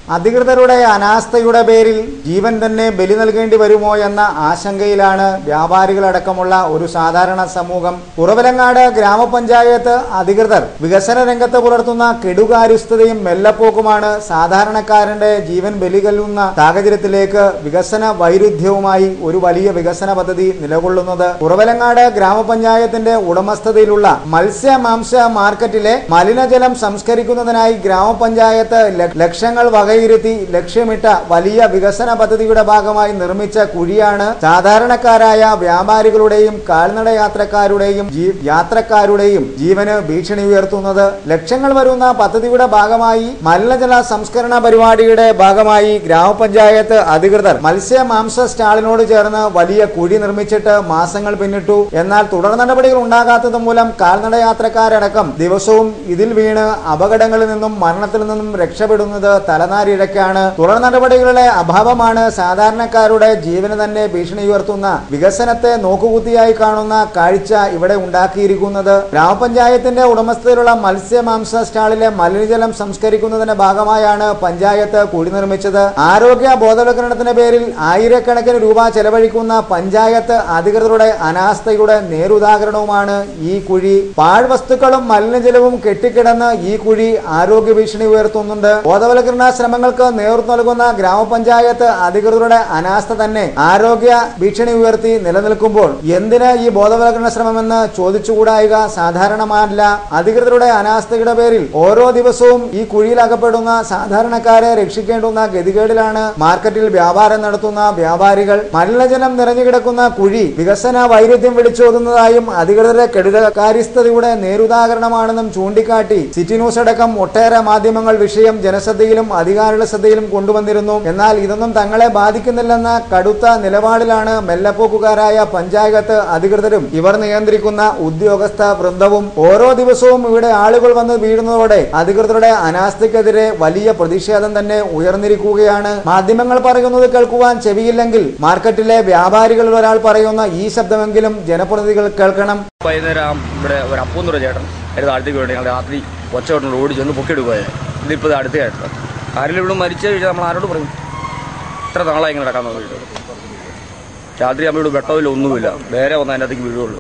അധികൃതരുടെ അനാസ്ഥയുടെ പേരിൽ ജീവൻ തന്നെ ബലി നൽകേണ്ടി വരുമോ എന്ന ആശങ്കയിലാണ് വ്യാപാരികളടക്കമുള്ള ഒരു സാധാരണ സമൂഹം കുറവലങ്ങാട് ഗ്രാമപഞ്ചായത്ത് അധികൃതർ വികസന രംഗത്ത് പുലർത്തുന്ന കെടുകാര്യസ്ഥതയും മെല്ലപ്പോക്കുമാണ് സാധാരണക്കാരന്റെ ജീവൻ ബലികൊല്ലുന്ന സാഹചര്യത്തിലേക്ക് വികസന വൈരുദ്ധ്യവുമായി ഒരു വലിയ വികസന പദ്ധതി നിലകൊള്ളുന്നത് കുറവലങ്ങാട് ഗ്രാമപഞ്ചായത്തിന്റെ ഉടമസ്ഥതയിലുള്ള മത്സ്യ മാംസ മാർക്കറ്റിലെ മലിനജലം സംസ്കരിക്കുന്നതിനായി ഗ്രാമപഞ്ചായത്ത് ല- ലക്ഷങ്ങൾ വകയിരുത്തി ലക്ഷ്യമിട്ട വലിയ വികസന പദ്ധതിയുടെ ഭാഗമായി നിർമ്മിച്ച കുഴിയാണ് സാധാരണക്കാരായ വ്യാപാരികളുടെയും കാൽനട യാത്രക്കാരുടെയും ജീ- യാത്രക്കാരുടെയും ജീവന് ഭീഷണി ഉയർത്തുന്നത് ലക്ഷങ്ങൾ വരുന്ന പദ്ധതിയുടെ ഭാഗമായി മലിനജല സംസ്കരണ പരിപാടിയുടെ ഭാഗമായി ഗ്രാമപഞ്ചായത്ത് അധികൃതർ മത്സ്യ മാംസ സ്റ്റാളിനോട് ചേർന്ന് വലിയ കുഴി നിർമ്മിച്ചിട്ട് മാസങ്ങൾ പിന്നിട്ടു എന്നാൽ തുടർ നടപടികൾ ഉണ്ടാകാത്തത് മൂലം കാൽനട യാത്രക്കാരടക്കം ദിവസവും ഇതിൽ വീണ് അപകടങ്ങളിൽ നിന്നും മരണത്തിൽ നിന്നും രക്ഷപ്പെടുന്നത് തലനാരിഴക്കാണ് തുടർ നടപടികളുടെ അഭാവമാണ് സാധാരണക്കാരുടെ ജീവന് തന്നെ ഭീഷണി ഉയർത്തുന്ന വികസനത്തെ നോക്കുകുത്തിയായി കാണുന്ന കാഴ്ച ഇവിടെ ഉണ്ടാക്കിയിരിക്കുന്നത് ഗ്രാമപഞ്ചായത്തിന്റെ ഉടമസ്ഥതയിലുള്ള മത്സ്യ മാംസ സ്റ്റാളിലെ മലിനജലം സംസ്കരിക്കുന്നതിന്റെ ഭാഗമായാണ് പഞ്ചായത്ത് കുഴി നിർമ്മിച്ചത് ആരോഗ്യ ബോധവൽക്കരണത്തിന്റെ പേരിൽ ആയിരക്കണക്കിന് രൂപ ചെലവഴിക്കുന്ന പഞ്ചായത്ത് അധികൃതരുടെ അനാസ്ഥയുടെ നേരുദാഹരണവുമാണ് ഈ കുഴി പാഴ്വസ്തുക്കളും മലിനജലവും കെട്ടിക്കിടന്ന് ഈ കുഴി ആരോഗ്യ ഭീഷണി ഉയർത്തുന്നുണ്ട് ബോധവൽക്കരണ ശ്രമങ്ങൾക്ക് നേതൃത്വം നൽകുന്ന ഗ്രാമപഞ്ചായത്ത് അധികൃതരുടെ അനാസ്ഥ തന്നെ ആരോഗ്യ ഭീഷണി ഉയർത്തി നിലനിൽക്കുമ്പോൾ എന്തിന് ഈ ബോധവൽക്കരണ ശ്രമമെന്ന് ചോദിച്ചുകൂടായിക സാധാരണമല്ല അധികൃതരുടെ അനാസ്ഥയുടെ പേരിൽ ഓരോ ദിവസവും ഈ കുഴിയിൽ അകപ്പെടുന്ന സാധാരണക്കാരെ രക്ഷിക്കേണ്ടുന്ന ഗതികേടിലാണ് മാർക്കറ്റിൽ വ്യാപാരം നടത്തുന്ന വ്യാപാരികൾ മലിനജലം നിറഞ്ഞു കിടക്കുന്ന കുഴി വികസന വൈരുദ്ധ്യം വിളിച്ചോതുന്നതായും അധികൃതരുടെ കെടുകാര്യസ്ഥതയുടെ നേരുദാഹരണമാണെന്നും ചൂണ്ടിക്കാട്ടി സിറ്റി ന്യൂസ് അടക്കം ഒട്ടേറെ മാധ്യമങ്ങൾ വിഷയം ജനശ്രദ്ധയിലും അധികാരികളുടെ ശ്രദ്ധയിലും കൊണ്ടുവന്നിരുന്നു എന്നാൽ ഇതൊന്നും തങ്ങളെ ബാധിക്കുന്നില്ലെന്ന കടുത്ത നിലപാടിലാണ് മെല്ലപ്പോക്കുകാരായ പഞ്ചായത്ത് അധികൃതരും ഇവർ നിയന്ത്രിക്കുന്ന ഉദ്യോഗസ്ഥ വൃന്ദവും ഓരോ ദിവസവും ഇവിടെ ആളുകൾ വന്ന് വീഴുന്നതോടെ അധികൃതരുടെ അനാസ്ഥയ്ക്കെതിരെ വലിയ പ്രതിഷേധം തന്നെ ഉയർന്നിരിക്കുകയാണ് മാധ്യമങ്ങൾ പറയുന്നത് കേൾക്കുവാൻ ചെവിയില്ലെങ്കിൽ മാർക്കറ്റിലെ വ്യാപാരികളിൽ ഒരാൾ പറയുന്ന ഈ ശബ്ദമെങ്കിലും ജനപ്രതിനിധികൾ കേൾക്കണം വൈകുന്നേരം ഇവിടെ ഒരു അപ്പൂന്ന് പറഞ്ഞ ചേട്ടൻ എൻ്റെ താഴത്തേക്ക് വേണ്ടി ഞങ്ങൾ രാത്രി ഒച്ചവട്ടം ഓടി ചെന്ന് പൊക്കിയെടുക്കുകയായിരുന്നു ഇതിപ്പോൾ അടുത്ത ചേട്ടൻ ആരെങ്കിലും ഇവിടെ മരിച്ചു കഴിഞ്ഞാൽ നമ്മൾ ആരോട് പറയും ഇത്ര നാളായി ഇങ്ങനെ നടക്കാൻ നോക്കിയിട്ട് രാത്രി നമ്മൾ ഇവിടെ വെട്ടമില്ല ഒന്നുമില്ല നേരെ വന്ന് അതിൻ്റെ അകത്തേക്ക് വീഴുള്ളൂ